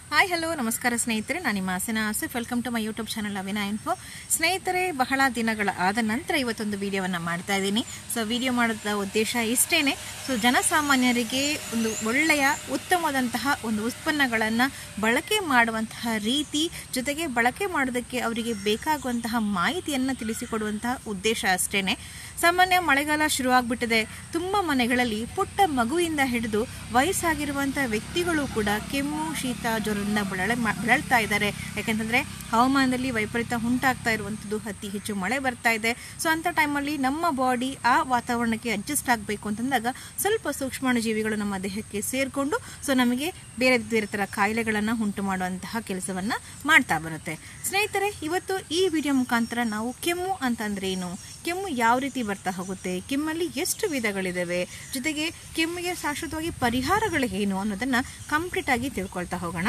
hi hello ನಮಸ್ಕಾರ ಸ್ನೇಹಿತರೆ ನಾನು ನಿಮ್ಮ Hassan Asif welcome to my YouTube channel ಅವಿನ ಇನ್ಫೋ ಸ್ನೇಹಿತರೆ ಬಹಳ ದಿನಗಳ ಆದ ನಂತರ ಇವತ್ತೊಂದು ವಿಡಿಯೋವನ್ನು ಮಾಡ್ತಾ ಇದ್ದೀನಿ ಸೊ ವಿಡಿಯೋ ಮಾಡೋದ ಉದ್ದೇಶ ಇಷ್ಟೇನೆ ಸೊ ಜನಸಾಮಾನ್ಯರಿಗೆ ಒಂದು ಒಳ್ಳೆಯ ಉತ್ತಮವಾದಂತಹ ಒಂದು ಉತ್ಪನ್ನಗಳನ್ನು ಬಳಕೆ ಮಾಡುವಂತಹ ರೀತಿ ಜೊತೆಗೆ ಬಳಕೆ ಮಾಡೋದಕ್ಕೆ ಅವರಿಗೆ ಬೇಕಾಗುವಂತಹ ಮಾಹಿತಿಯನ್ನು ತಿಳಿಸಿಕೊಡುವಂತಹ ಉದ್ದೇಶ ಅಷ್ಟೇನೆ ಸಾಮಾನ್ಯ ಮಳೆಗಾಲ ಶುರುವಾಗ್ಬಿಟ್ಟಿದೆ ತುಂಬ ಮನೆಗಳಲ್ಲಿ ಪುಟ್ಟ ಮಗುವಿಂದ ಹಿಡಿದು ವಯಸ್ಸಾಗಿರುವಂಥ ವ್ಯಕ್ತಿಗಳು ಕೂಡ ಕೆಮ್ಮು ಶೀತ ಜ್ವರದಿಂದ ಬಳಲೆ ಮಾ- ಬಳಲ್ತಾ ಇದ್ದಾರೆ ಯಾಕೆಂತಂದರೆ ಹವಾಮಾನದಲ್ಲಿ ವೈಪರೀತ್ಯ ಉಂಟಾಗ್ತಾ ಇರುವಂಥದ್ದು ಅತಿ ಹೆಚ್ಚು ಮಳೆ ಬರ್ತಾ ಇದೆ ಸೊ ಅಂಥ ಟೈಮಲ್ಲಿ ನಮ್ಮ ಬಾಡಿ ಆ ವಾತಾವರಣಕ್ಕೆ ಅಡ್ಜಸ್ಟ್ ಆಗಬೇಕು ಅಂತಂದಾಗ ಸ್ವಲ್ಪ ಸೂಕ್ಷ್ಮಾಣುಜೀವಿಗಳು ನಮ್ಮ ದೇಹಕ್ಕೆ ಸೇರಿಕೊಂಡು ಸೊ ನಮಗೆ ಬೇರೆ ಬೇರೆ ಥರ ಕಾಯಿಲೆಗಳನ್ನು ಉಂಟು ಮಾಡುವಂತಹ ಕೆಲಸವನ್ನು ಮಾಡ್ತಾ ಬರುತ್ತೆ ಸ್ನೇಹಿತರೆ ಇವತ್ತು ಈ ವಿಡಿಯೋ ಮುಖಾಂತರ ನಾವು ಕೆಮ್ಮು ಅಂತಂದ್ರೆ ಏನು ಕೆಮ್ಮು ಯಾವ ರೀತಿ ಬರ್ತಾ ಹೋಗುತ್ತೆ ಕೆಮ್ಮಲ್ಲಿ ಎಷ್ಟು ವಿಧಗಳಿದ್ದಾವೆ ಜೊತೆಗೆ ಕೆಮ್ಮಿಗೆ ಶಾಶ್ವತವಾಗಿ ಪರಿಹಾರಗಳು ಏನು ಅನ್ನೋದನ್ನು ಕಂಪ್ಲೀಟ್ ಆಗಿ ತಿಳ್ಕೊಳ್ತಾ ಹೋಗೋಣ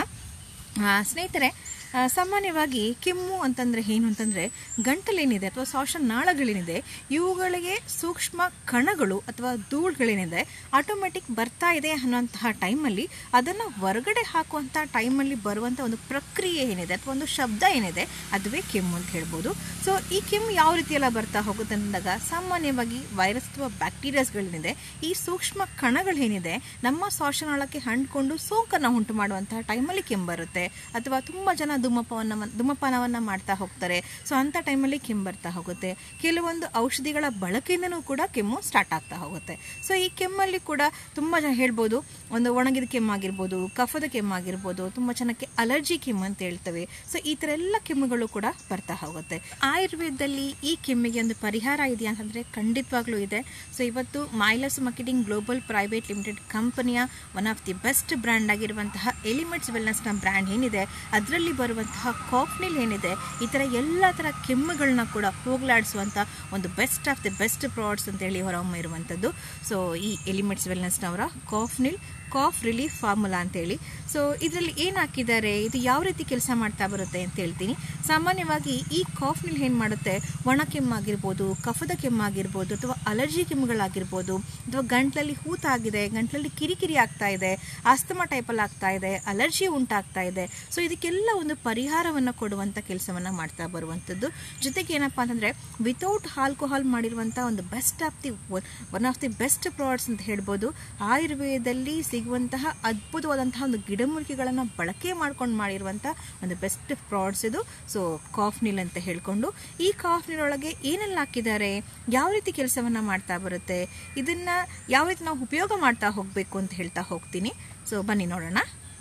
ಆ, ಸ್ನೇಹಿತರೆ ಆ, ಸಾಮಾನ್ಯವಾಗಿ ಕೆಮ್ಮು ಅಂತಂದರೆ ಏನು ಅಂತಂದರೆ ಗಂಟಲೇನಿದೆ ಅಥವಾ ಶ್ವಾಸನಾಳಗಳೇನಿದೆ ಇವುಗಳಿಗೆ ಸೂಕ್ಷ್ಮ ಕಣಗಳು ಅಥವಾ ಧೂಳುಗಳೇನಿದೆ ಆಟೋಮೆಟಿಕ್ ಬರ್ತಾ ಇದೆ ಅನ್ನೋಂತಹ ಟೈಮಲ್ಲಿ ಅದನ್ನು ಹೊರಗಡೆ ಹಾಕುವಂಥ ಟೈಮಲ್ಲಿ ಬರುವಂಥ ಒಂದು ಪ್ರಕ್ರಿಯೆ ಏನಿದೆ ಅಥವಾ ಒಂದು ಶಬ್ದ ಏನಿದೆ ಅದುವೇ ಕೆಮ್ಮು ಅಂತ ಹೇಳ್ಬೋದು ಸೊ ಈ ಕೆಮ್ಮು ಯಾವ ರೀತಿಯೆಲ್ಲ ಬರ್ತಾ ಹೋಗುತ್ತೆ ಅಂದಾಗ ಸಾಮಾನ್ಯವಾಗಿ ವೈರಸ್ ಅಥವಾ ಬ್ಯಾಕ್ಟೀರಿಯಾಸ್ಗಳೇನಿದೆ ಈ ಸೂಕ್ಷ್ಮ ಕಣಗಳೇನಿದೆ ನಮ್ಮ ಶ್ವಾಸನಾಳಕ್ಕೆ ಅಂಟ್ಕೊಂಡು ಸೋಂಕನ್ನು ಉಂಟು ಮಾಡುವಂತಹ ಟೈಮಲ್ಲಿ ಕೆಮ್ಮು ಬರುತ್ತೆ ಅಥವಾ ತುಂಬ ಜನ ಧೂಮಪಾನವನ್ನು ಧೂಮಪಾನವನ್ನು ಮಾಡ್ತಾ ಹೋಗ್ತಾರೆ ಸೊ ಅಂಥ ಟೈಮಲ್ಲಿ ಕೆಮ್ಮು ಬರ್ತಾ ಹೋಗುತ್ತೆ ಕೆಲವೊಂದು ಔಷಧಿಗಳ ಬಳಕೆಯಿಂದನೂ ಕೂಡ ಕೆಮ್ಮು ಸ್ಟಾರ್ಟ್ ಆಗ್ತಾ ಹೋಗುತ್ತೆ ಸೊ ಈ ಕೆಮ್ಮಲ್ಲಿ ಕೂಡ ತುಂಬ ಜನ ಹೇಳ್ಬೋದು ಒಂದು ಒಣಗಿದ ಕೆಮ್ಮಾಗಿರ್ಬೋದು ಕಫದ ಕೆಮ್ಮಾಗಿರ್ಬೋದು ತುಂಬ ಜನಕ್ಕೆ ಅಲರ್ಜಿ ಕೆಮ್ಮು ಅಂತ ಹೇಳ್ತವೆ ಸೊ ಈ ಥರ ಎಲ್ಲ ಕೆಮ್ಮುಗಳು ಕೂಡ ಬರ್ತಾ ಹೋಗುತ್ತೆ ಆಯುರ್ವೇದದಲ್ಲಿ ಈ ಕೆಮ್ಮಿಗೆ ಒಂದು ಪರಿಹಾರ ಇದೆಯಾ ಅಂತಂದರೆ ಖಂಡಿತವಾಗ್ಲೂ ಇದೆ ಸೊ ಇವತ್ತು ಮೈಲಸ್ ಮಾರ್ಕೆಟಿಂಗ್ ಗ್ಲೋಬಲ್ ಪ್ರೈವೇಟ್ ಲಿಮಿಟೆಡ್ ಕಂಪನಿಯ one of the best brand ಆಗಿರುವಂತಹ ಎಲಿಮೆಂಟ್ಸ್ ವೆಲ್ನೆಸ್ನ ಬ್ರ್ಯಾಂಡ್ ಏನಿದೆ ಅದರಲ್ಲಿ ಬರುವಂತಹ ಕಾಫ್ನಿಲ್ ಏನಿದೆ ಈ ಥರ ಎಲ್ಲ ಥರ ಕೆಮ್ಮುಗಳನ್ನ ಕೂಡ ಹೋಗಲಾಡಿಸುವಂಥ ಒಂದು best of the best products ಅಂತೇಳಿ ಹೊರಹೊಮ್ಮ ಇರುವಂಥದ್ದು ಸೊ ಈ ಎಲಿಮೆಂಟ್ಸ್ ವೆಲ್ನೆಸ್ನವರ ಕಾಫ್ನಿಲ್ ಕಾಫ್ ರಿಲೀಫ್ ಫಾರ್ಮುಲಾ ಅಂತೇಳಿ ಸೊ ಇದರಲ್ಲಿ ಏನು ಹಾಕಿದ್ದಾರೆ ಇದು ಯಾವ ರೀತಿ ಕೆಲಸ ಮಾಡ್ತಾ ಬರುತ್ತೆ ಅಂತ ಹೇಳ್ತೀನಿ ಸಾಮಾನ್ಯವಾಗಿ ಈ ಕಾಫ್ನಿಲ್ ಏನು ಮಾಡುತ್ತೆ ಒಣ ಕೆಮ್ಮಾಗಿರ್ಬೋದು ಕಫದ ಕೆಮ್ಮಾಗಿರ್ಬೋದು ಅಥವಾ ಅಲರ್ಜಿ ಕೆಮ್ಮುಗಳಾಗಿರ್ಬೋದು ಅಥವಾ ಗಂಟ್ಲಲ್ಲಿ ಹೂತಾಗಿದೆ ಗಂಟ್ಲಲ್ಲಿ ಕಿರಿಕಿರಿ ಆಗ್ತಾ ಇದೆ ಆಸ್ತಮಾ ಟೈಪಲ್ಲಿ ಆಗ್ತಾ ಇದೆ ಅಲರ್ಜಿ ಉಂಟಾಗ್ತಾ ಇದೆ ಸೊ ಇದಕ್ಕೆಲ್ಲ ಒಂದು ಪರಿಹಾರವನ್ನು ಕೊಡುವಂಥ ಕೆಲಸವನ್ನು ಮಾಡ್ತಾ ಬರುವಂಥದ್ದು ಜೊತೆಗೆ ಏನಪ್ಪ ಅಂತಂದರೆ ವಿತೌಟ್ ಆಲ್ಕೋಹಾಲ್ ಮಾಡಿರುವಂಥ ಒಂದು best of the one of the best products ಅಂತ ಹೇಳ್ಬೋದು ಆಯುರ್ವೇದದಲ್ಲಿ ಸಿಗುವಂತಹ ಅದ್ಭುತವಾದಂತಹ ಒಂದು ಗಿಡಮೂಲಿಕೆಗಳನ್ನು ಬಳಕೆ ಮಾಡ್ಕೊಂಡು ಮಾಡಿರುವಂಥ ಒಂದು ಬೆಸ್ಟ್ ಪ್ರಾಡಕ್ಟ್ಸ್ ಇದು ಸೊ ಕಾಫ್ ನೀಲ್ ಅಂತ ಹೇಳ್ಕೊಂಡು ಈ ಕಾಫ್ ನೀಲ್ ಒಳಗೆ ಏನೆಲ್ಲ ಹಾಕಿದ್ದಾರೆ ಯಾವ ರೀತಿ ಕೆಲಸವನ್ನು ಮಾಡ್ತಾ ಬರುತ್ತೆ ಇದನ್ನು ಯಾವ ರೀತಿ ನಾವು ಉಪಯೋಗ ಮಾಡ್ತಾ ಹೋಗಬೇಕು ಅಂತ ಹೇಳ್ತಾ ಹೋಗ್ತೀನಿ ಸೊ ಬನ್ನಿ ನೋಡೋಣ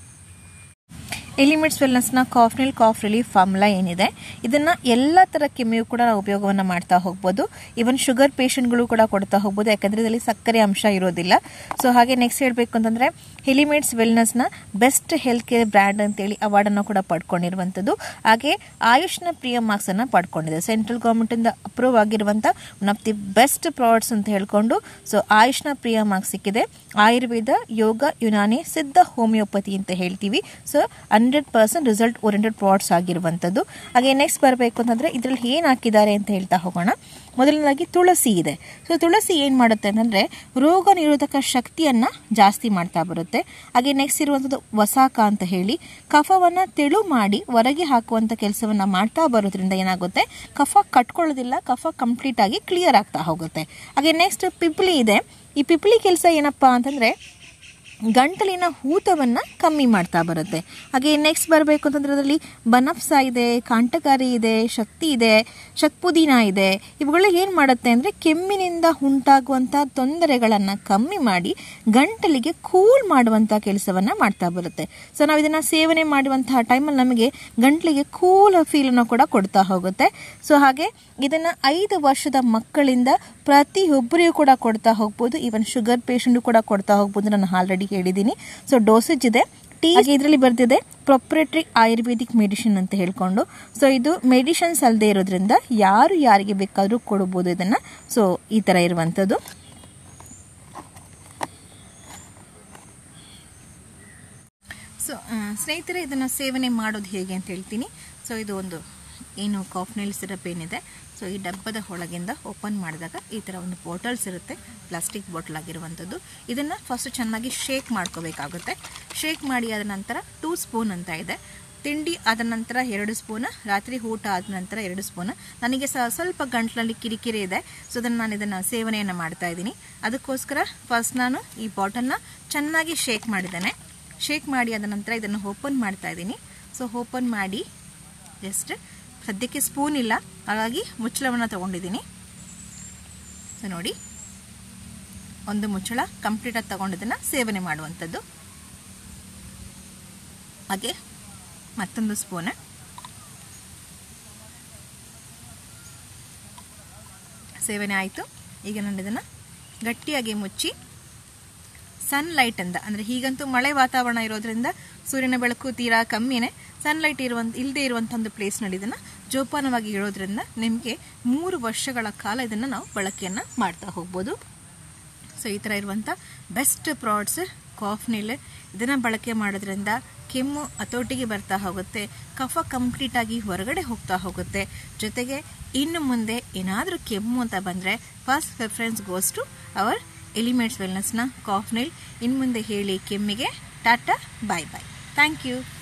ಎಲಿಮೆಂಟ್ಸ್ ವೆಲ್ನೆಸ್ನ ಕಾಫ್ನಿಲ್ ಕಾಫ್ ರಿಲೀಫ್ ಫಾರ್ಮುಲಾ ಏನಿದೆ ಇದನ್ನು ಎಲ್ಲ ಥರ ಕೆಮ್ಮಿಗೂ ಕೂಡ ನಾವು ಉಪಯೋಗವನ್ನು ಮಾಡ್ತಾ ಹೋಗ್ಬೋದು ಇವನ್ ಶುಗರ್ ಪೇಷಂಟ್ಗಳು ಕೂಡ ಕೊಡ್ತಾ ಹೋಗ್ಬೋದು ಯಾಕಂದರೆ ಇದರಲ್ಲಿ ಸಕ್ಕರೆ ಅಂಶ ಇರೋದಿಲ್ಲ ಸೊ ಹಾಗೆ ನೆಕ್ಸ್ಟ್ ಹೇಳಬೇಕು ಅಂತಂದರೆ ಎಲಿಮೆಂಟ್ಸ್ ವೆಲ್ನೆಸ್ನ ಬೆಸ್ಟ್ ಹೆಲ್ತ್ ಕೇರ್ ಬ್ರ್ಯಾಂಡ್ ಅಂತೇಳಿ ಅವಾರ್ಡನ್ನು ಕೂಡ ಪಡ್ಕೊಂಡಿರುವಂಥದ್ದು ಹಾಗೆ ಆಯುಷ್ನ ಪ್ರಿಯ ಮಾರ್ಕ್ಸನ್ನು ಪಡ್ಕೊಂಡಿದೆ ಸೆಂಟ್ರಲ್ ಗೌರ್ಮೆಂಟಿಂದ ಅಪ್ರೂವ್ ಆಗಿರುವಂಥ one of the best products ಅಂತ ಹೇಳ್ಕೊಂಡು ಸೊ ಆಯುಷ್ನ ಪ್ರಿಯ ಮಾರ್ಕ್ಸ್ ಸಿಕ್ಕಿದೆ ಆಯುರ್ವೇದ ಯೋಗ ಯುನಾನಿ ಸಿದ್ಧ ಹೋಮಿಯೋಪತಿ ಅಂತ ಹೇಳ್ತೀವಿ so hundred percent result oriented products ಆಗಿರುವಂಥದ್ದು ಹಾಗೆ ನೆಕ್ಸ್ಟ್ ಬರಬೇಕು ಅಂತಂದರೆ ಇದರಲ್ಲಿ ಏನು ಹಾಕಿದ್ದಾರೆ ಅಂತ ಹೇಳ್ತಾ ಹೋಗೋಣ ಮೊದಲನೇದಾಗಿ ತುಳಸಿ ಇದೆ ಸೊ ತುಳಸಿ ಏನು ಮಾಡುತ್ತೆ ಅಂತಂದರೆ ರೋಗ ನಿರೋಧಕ ಶಕ್ತಿಯನ್ನು ಜಾಸ್ತಿ ಮಾಡ್ತಾ ಬರುತ್ತೆ ಹಾಗೆ ನೆಕ್ಸ್ಟ್ ಇರುವಂಥದ್ದು ವಸಾಕ ಅಂತ ಹೇಳಿ ಕಫವನ್ನು ತೆಳು ಮಾಡಿ ಹೊರಗೆ ಹಾಕುವಂಥ ಕೆಲಸವನ್ನು ಮಾಡ್ತಾ ಬರೋದ್ರಿಂದ ಏನಾಗುತ್ತೆ ಕಫ ಕಟ್ಕೊಳ್ಳೋದಿಲ್ಲ ಕಫ ಕಂಪ್ಲೀಟ್ ಆಗಿ ಕ್ಲಿಯರ್ ಆಗ್ತಾ ಹೋಗುತ್ತೆ ಹಾಗೆ ನೆಕ್ಸ್ಟ್ ಪಿಪ್ಲಿ ಇದೆ ಈ ಪಿಪ್ಲಿ ಕೆಲಸ ಏನಪ್ಪ ಅಂತಂದರೆ ಗಂಟಲಿನ ಊತವನ್ನು ಕಮ್ಮಿ ಮಾಡ್ತಾ ಬರುತ್ತೆ ಹಾಗೆ ನೆಕ್ಸ್ಟ್ ಬರಬೇಕು ಅಂತಂದ್ರೆ ಅದರಲ್ಲಿ ಬನಫ್ಸ ಇದೆ ಕಾಂಟಕಾರಿ ಇದೆ ಶಕ್ತಿ ಇದೆ ಶಕ್ಪುದೀನ ಇದೆ ಇವುಗಳು ಏನು ಮಾಡುತ್ತೆ ಅಂದರೆ ಕೆಮ್ಮಿನಿಂದ ಉಂಟಾಗುವಂಥ ತೊಂದರೆಗಳನ್ನು ಕಮ್ಮಿ ಮಾಡಿ ಗಂಟಲಿಗೆ ಕೂಲ್ ಮಾಡುವಂಥ ಕೆಲಸವನ್ನು ಮಾಡ್ತಾ ಬರುತ್ತೆ ಸೊ ನಾವು ಇದನ್ನು ಸೇವನೆ ಮಾಡುವಂತಹ ಟೈಮಲ್ಲಿ ನಮಗೆ ಗಂಟಲಿಗೆ ಕೂಲ್ ಫೀಲನ್ನು ಕೂಡ ಕೊಡ್ತಾ ಹೋಗುತ್ತೆ ಸೊ ಹಾಗೆ ಇದನ್ನು ಐದು ವರ್ಷದ ಮಕ್ಕಳಿಂದ ಪ್ರತಿಯೊಬ್ಬರಿಗೂ ಕೂಡ ಕೊಡ್ತಾ ಹೋಗ್ಬೋದು ಈವನ್ ಶುಗರ್ ಪೇಷಂಟು ಕೂಡ ಕೊಡ್ತಾ ಹೋಗ್ಬೋದು ನಾನು ಆಲ್ರೆಡಿ ಹೇಳಿದ್ದೀನಿ ಸೊ ಡೋಸೇಜ್ ಇದೆ ಟೀ ಹಾಗೆ ಇದರಲ್ಲಿ ಬರ್ತಿದೆ ಪ್ರೊಪ್ರೇಟ್ರಿ ಆಯುರ್ವೇದಿಕ್ ಮೆಡಿಸಿನ್ ಅಂತ ಹೇಳ್ಕೊಂಡು ಸೊ ಇದು ಮೆಡಿಷನ್ಸ್ ಅಲ್ಲದೆ ಇರೋದ್ರಿಂದ ಯಾರು ಯಾರಿಗೆ ಬೇಕಾದರೂ ಕೊಡ್ಬೋದು ಇದನ್ನು ಸೊ ಈ ಥರ ಇರುವಂಥದ್ದು ಸೊ ಸ್ನೇಹಿತರೆ ಇದನ್ನು ಸೇವನೆ ಮಾಡೋದು ಹೇಗೆ ಅಂತ ಹೇಳ್ತೀನಿ ಸೊ ಇದು ಒಂದು ಏನು ಕಾಫ್ನೈಲ್ ಸಿರಪ್ ಏನಿದೆ ಸೊ ಈ ಡಬ್ಬದ ಒಳಗಿಂದ ಓಪನ್ ಮಾಡಿದಾಗ ಈ ಥರ ಒಂದು ಬಾಟಲ್ಸ್ ಇರುತ್ತೆ ಪ್ಲಾಸ್ಟಿಕ್ ಬಾಟಲ್ ಆಗಿರುವಂಥದ್ದು ಇದನ್ನು ಫಸ್ಟ್ ಚೆನ್ನಾಗಿ ಶೇಕ್ ಮಾಡ್ಕೋಬೇಕಾಗುತ್ತೆ ಶೇಕ್ ಮಾಡಿ ಆದ ನಂತರ ಟೂ ಸ್ಪೂನ್ ಅಂತ ಇದೆ ತಿಂಡಿ ಆದ ನಂತರ ಎರಡು ಸ್ಪೂನ್ ರಾತ್ರಿ ಊಟ ಆದ ನಂತರ ಎರಡು ಸ್ಪೂನ್ ನನಗೆ ಸ ಸ್ವಲ್ಪ ಗಂಟ್ಲಲ್ಲಿ ಕಿರಿಕಿರಿ ಇದೆ ಸೊ ಅದನ್ನು ನಾನು ಇದನ್ನು ಸೇವನೆಯನ್ನು ಮಾಡ್ತಾ ಇದ್ದೀನಿ ಅದಕ್ಕೋಸ್ಕರ ಫಸ್ಟ್ ನಾನು ಈ ಬಾಟಲ್ನ ಚೆನ್ನಾಗಿ ಶೇಕ್ ಮಾಡಿದ್ದೇನೆ ಶೇಕ್ ಮಾಡಿ ಆದ ನಂತರ ಇದನ್ನು ಓಪನ್ ಮಾಡ್ತಾ ಇದ್ದೀನಿ ಸೊ ಓಪನ್ ಮಾಡಿ ಜಸ್ಟ್ ಸದ್ಯಕ್ಕೆ ಸ್ಪೂನ್ ಇಲ್ಲ ಹಾಗಾಗಿ ಮುಚ್ಚಳವನ್ನು ತೊಗೊಂಡಿದ್ದೀನಿ ಸೊ ನೋಡಿ ಒಂದು ಮುಚ್ಚಳ ಕಂಪ್ಲೀಟಾಗಿ ತೊಗೊಂಡಿದ್ದನ್ನು ಸೇವನೆ ಮಾಡುವಂಥದ್ದು ಹಾಗೆ ಮತ್ತೊಂದು ಸ್ಪೂನ್ ಸೇವನೆ ಆಯಿತು ಈಗ ನಾನು ಇದನ್ನು ಗಟ್ಟಿಯಾಗಿ ಮುಚ್ಚಿ ಸನ್ಲೈಟಿಂದ ಅಂದರೆ ಹೀಗಂತೂ ಮಳೆ ವಾತಾವರಣ ಇರೋದ್ರಿಂದ ಸೂರ್ಯನ ಬೆಳಕು ತೀರಾ ಕಮ್ಮಿನೇ ಸನ್ಲೈಟ್ ಇರುವಂಥ ಇಲ್ಲದೆ ಇರುವಂಥ ಒಂದು ಪ್ಲೇಸ್ನಲ್ಲಿ ಇದನ್ನು ಜೋಪಾನವಾಗಿ ಇರೋದ್ರಿಂದ ನಿಮಗೆ ಮೂರು ವರ್ಷಗಳ ಕಾಲ ಇದನ್ನು ನಾವು ಬಳಕೆಯನ್ನು ಮಾಡ್ತಾ ಹೋಗ್ಬೋದು ಸೊ ಈ ಥರ ಇರುವಂಥ ಬೆಸ್ಟ್ ಪ್ರಾಡಕ್ಟ್ಸ್ ಕಾಫ್ನಿಲ್ ಇದನ್ನು ಬಳಕೆ ಮಾಡೋದ್ರಿಂದ ಕೆಮ್ಮು ಹತೋಟಿಗೆ ಬರ್ತಾ ಹೋಗುತ್ತೆ ಕಫ ಕಂಪ್ಲೀಟಾಗಿ ಹೊರಗಡೆ ಹೋಗ್ತಾ ಹೋಗುತ್ತೆ ಜೊತೆಗೆ ಇನ್ನು ಮುಂದೆ ಏನಾದರೂ ಕೆಮ್ಮು ಅಂತ ಬಂದರೆ first preference goes to our elements ವೆಲ್ನೆಸ್ನ ಕಾಫ್ನಿಲ್ ಇನ್ನು ಮುಂದೆ ಹೇಳಿ ಕೆಮ್ಮಿಗೆ tata bye bye thank you